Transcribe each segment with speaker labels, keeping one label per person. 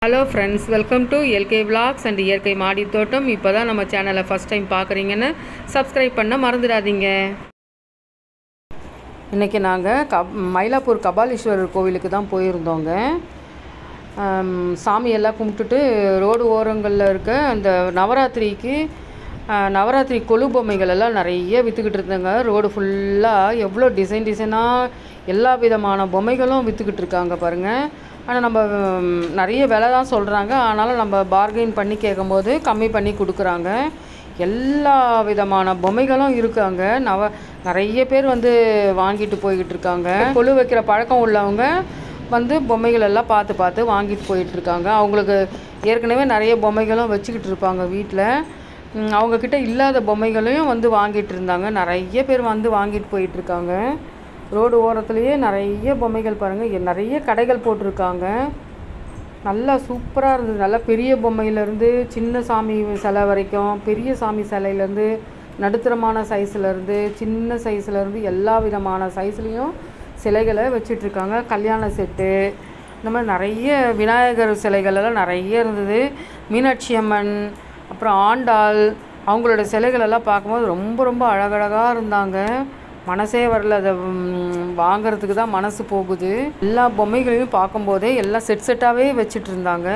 Speaker 1: hello friends welcome to L K vlogs and இயற்கை மாடி தோட்டம் இப்போ தான் நம்ம சேனலை ஃபஸ்ட் டைம் பார்க்குறீங்கன்னு சப்ஸ்கிரைப் பண்ண மறந்துடாதீங்க இன்றைக்கி நாங்கள் கப் மயிலாப்பூர் கபாலீஸ்வரர் கோவிலுக்கு தான் போயிருந்தோங்க ஆம், சாமியெல்லாம் கும்பிட்டுட்டு ரோடு ஓரங்களில் இருக்க அந்த நவராத்திரிக்கு ஆ, நவராத்திரி கொலு பொம்மைகள் எல்லாம் நிறைய விற்றுக்கிட்டு இருந்தாங்க ரோடு ஃபுல்லாக எவ்வளோ டிசைன் டிசைனாக எல்லா விதமான பொம்மைகளும் விற்றுக்கிட்டு இருக்காங்க பாருங்கள் ஆனால் நம்ம ம், நிறைய விலை தான் சொல்கிறாங்க ஆனாலும் நம்ம பார்கெயின் பண்ணி கேட்கும்போது கம்மி பண்ணி கொடுக்குறாங்க எல்லா விதமான பொம்மைகளும் இருக்காங்க நவ நிறைய பேர் வந்து வாங்கிட்டு போய்கிட்டு இருக்காங்க கொலு வைக்கிற பழக்கம் உள்ளவங்க வந்து பொம்மைகள் எல்லாம் பார்த்து பார்த்து வாங்கிட்டு போயிட்டு இருக்காங்க அவங்களுக்கு ஏற்கனவே நிறைய பொம்மைகளும் வச்சுக்கிட்டு இருப்பாங்க வீட்டில் அவங்கக்கிட்ட இல்லாத பொம்மைகளையும் வந்து வாங்கிட்டு இருந்தாங்க நிறைய பேர் வந்து வாங்கிட்டு போயிட்டு இருக்காங்க ரோடு ஓரத்துலேயே நிறைய பொம்மைகள் பாருங்கள் நிறைய கடைகள் போட்டிருக்காங்க நல்லா சூப்பராக இருந்தது நல்லா பெரிய பொம்மையிலேருந்து சின்ன சாமி சிலை வரைக்கும் பெரிய சாமி சிலையிலேருந்து நடுத்தரமான சைஸ்லேருந்து சின்ன சைஸ்லேருந்து எல்லா விதமான சைஸ்லேயும் சிலைகளை வச்சிட்ருக்காங்க கல்யாண செட்டு இந்த மாதிரி நிறைய விநாயகர் சிலைகள் எல்லாம் நிறைய இருந்தது மீனாட்சி அம்மன் அப்புறம் ஆண்டாள் அவங்களோட சிலைகள் எல்லாம் பார்க்கும்போது ரொம்ப ரொம்ப அழகழகாக இருந்தாங்க மனசே வரல அதை ம், வாங்குறதுக்கு தான் மனசு போகுது எல்லா பொம்மைகளையும் பார்க்கும்போதே எல்லாம் செட் செட்டாகவே வச்சுட்டு இருந்தாங்க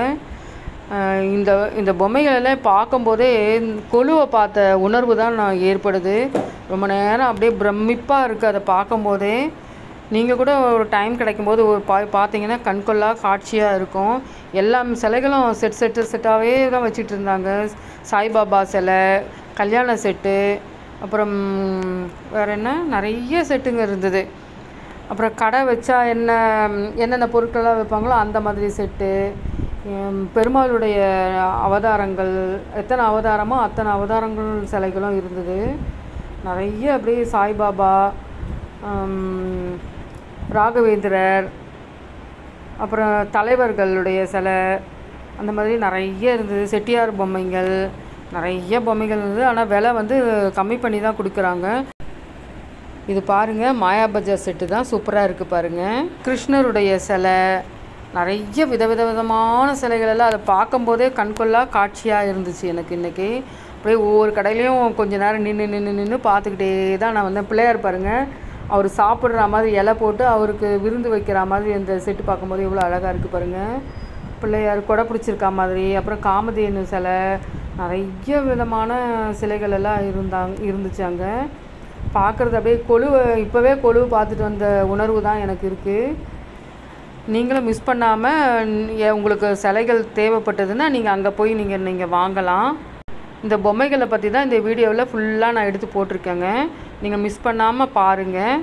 Speaker 1: அஹ் இந்த இந்த பொம்மைகள் எல்லாம் பார்க்கும்போதே கொலுவை பார்த்த உணர்வு தான் நான் ஏற்படுது ரொம்ப நேரம் அப்படியே பிரமிப்பாக இருக்குது அதை பார்க்கும்போதே நீங்கள் கூட ஒரு டைம் கிடைக்கும்போது ஒரு பா பார்த்தீங்கன்னா கண்கொள்ளா காட்சியாக இருக்கும் எல்லா சிலைகளும் செட் செட்டு செட்டாகவே தான் வச்சுட்டு இருந்தாங்க சாய்பாபா சிலை கல்யாண செட்டு அப்புறம் வேறு என்ன நிறைய செட்டுங்க இருந்தது அப்புறம் கடை வச்சா என்ன என்னென்ன பொருட்கள்லாம் வைப்பாங்களோ அந்த மாதிரி செட்டு ஹம், பெருமாளுடைய அவதாரங்கள் எத்தனை அவதாரமோ அத்தனை அவதாரங்கள் சிலைகளும் இருந்தது நிறைய அப்படியே சாய்பாபா ஹம், ராகவேந்திரர் அப்புறம் தலைவர்களுடைய சிலை அந்த மாதிரி நிறைய இருந்தது செட்டியார் பொம்மைகள் நிறைய பொம்மைகள் இருந்தது ஆனால் விலை வந்து கம்மி பண்ணி தான் கொடுக்குறாங்க இது பாருங்க மாயா பஜார் செட்டு தான் சூப்பராக இருக்குது பாருங்க கிருஷ்ணருடைய சிலை நிறைய விதவித விதமான சிலைகள் எல்லாம் அதை பார்க்கும்போதே கண்கொள்ளா காட்சியாக இருந்துச்சு எனக்கு இன்றைக்கி அப்படியே ஒவ்வொரு கடையிலையும் கொஞ்ச நேரம் நின்று நின்று நின்று பார்த்துக்கிட்டே தான் நான் வந்தேன் பிள்ளையார் பாருங்கள் அவர் சாப்பிட்ற மாதிரி இலை போட்டு அவருக்கு விருந்து வைக்கிற மாதிரி அந்த செட்டு பார்க்கும்போது எவ்வளோ அழகாக இருக்குது பாருங்கள் பிள்ளையார் கொடை பிடிச்சிருக்கா மாதிரி அப்புறம் காமதேனு சிலை நிறைய விதமான சிலைகள் எல்லாம் இருந்தாங்க இருந்துச்சு அங்கே பார்க்குறது அப்படியே கொழுவை இப்போவே கொழுவு பார்த்துட்டு வந்த உணர்வு தான் எனக்கு இருக்குது நீங்களும் மிஸ் பண்ணாமல் உங்களுக்கு சிலைகள் தேவைப்பட்டதுன்னா நீங்கள் அங்கே போய் நீங்கள் நீங்கள் வாங்கலாம் இந்த பொம்மைகளை பற்றி தான் இந்த வீடியோவில் ஃபுல்லாக நான் எடுத்து போட்டிருக்கேங்க நீங்கள் மிஸ் பண்ணாமல் பாருங்கள்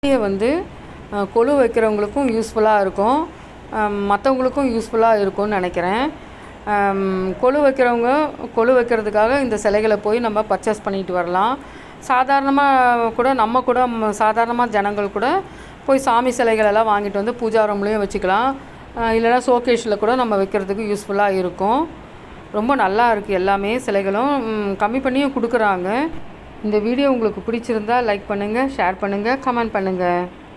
Speaker 1: சிலையை வந்து அஹ், கொலு வைக்கிறவங்களுக்கும் யூஸ்ஃபுல்லாக இருக்கும் மற்றவங்களுக்கும் யூஸ்ஃபுல்லாக இருக்கும்னு நினைக்கிறேன் ஆம், கொலு வைக்கிறவங்க கொலு வைக்கிறதுக்காக இந்த சிலைகளை போய் நம்ம பர்ச்சேஸ் பண்ணிட்டு வரலாம் சாதாரணமாக கூட நம்ம கூட சாதாரணமாக ஜனங்கள் கூட போய் சாமி சிலைகளெல்லாம் வாங்கிட்டு வந்து பூஜா ரூம்லேயும் வச்சுக்கலாம் அஹ், இல்லைன்னா ஷோகேஷில் கூட நம்ம வைக்கிறதுக்கு யூஸ்ஃபுல்லாக இருக்கும் ரொம்ப நல்லா இருக்குது எல்லாமே சிலைகளும் ம், கம்மி பண்ணியும் கொடுக்குறாங்க இந்த வீடியோ உங்களுக்கு பிடிச்சிருந்தா லைக் பண்ணுங்கள் ஷேர் பண்ணுங்கள் கமெண்ட் பண்ணுங்கள்